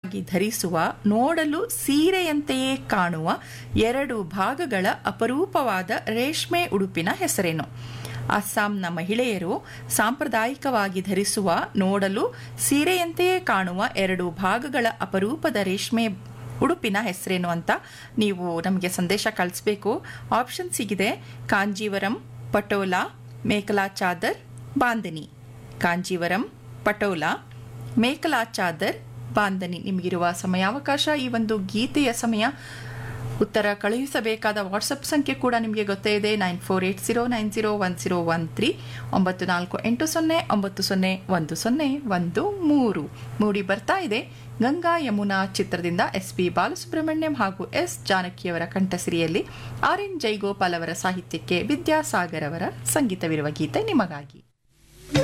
ಧರಿಸುವ ನೋಡಲು ಸೀರೆಯಂತೆಯೇ ಕಾಣುವ ಎರಡು ಭಾಗಗಳ ಅಪರೂಪವಾದ ರೇಷ್ಮೆ ಉಡುಪಿನ ಹೆಸರೇನು ಅಸ್ಸಾಂನ ಮಹಿಳೆಯರು ಸಾಂಪ್ರದಾಯಿಕವಾಗಿ ಧರಿಸುವ ನೋಡಲು ಸೀರೆಯಂತೆಯೇ ಕಾಣುವ ಎರಡು ಭಾಗಗಳ ಅಪರೂಪದ ರೇಷ್ಮೆ ಉಡುಪಿನ ಹೆಸರೇನು ಅಂತ ನೀವು ನಮಗೆ ಸಂದೇಶ ಕಳಿಸ್ಬೇಕು ಆಪ್ಷನ್ ಸಿಗಿದೆ ಕಾಂಜೀವರಂ ಪಟೋಲಾ ಮೇಕಲಾ ಚಾದರ್ ಬಾಂದನಿ ಕಾಂಜೀವರಂ ಪಟೋಲಾ ಮೇಕಲಾ ಚಾದರ್ ಬಾಂದನಿ ನಿಮಗಿರುವ ಸಮಯಾವಕಾಶ ಈ ಒಂದು ಗೀತೆಯ ಸಮಯ ಉತ್ತರ ಕಳುಹಿಸಬೇಕಾದ ವಾಟ್ಸಪ್ ಸಂಖ್ಯೆ ಕೂಡ ನಿಮಗೆ ಗೊತ್ತೇ ಇದೆ nine four eight zero nine zero one zero one three ಒಂಬತ್ತು ನಾಲ್ಕು ಎಂಟು ಸೊನ್ನೆ ಒಂಬತ್ತು ಸೊನ್ನೆ ಒಂದು ಸೊನ್ನೆ ಒಂದು ಮೂರು ಮೂಡಿ ಬರ್ತಾ ಇದೆ ಗಂಗಾ ಯಮುನಾ ಚಿತ್ರದಿಂದ ಎಸ್ ಪಿ ಬಾಲಸುಬ್ರಹ್ಮಣ್ಯಂ ಹಾಗೂ ಎಸ್ ಜಾನಕಿಯವರ ಕಂಠಸಿರಿಯಲ್ಲಿ ಆರ್ ಎನ್ ಜೈಗೋಪಾಲ್ ಅವರ ಸಾಹಿತ್ಯಕ್ಕೆ ವಿದ್ಯಾಸಾಗರ್ ಅವರ ಸಂಗೀತವಿರುವ ಗೀತೆ ನಿಮಗಾಗಿ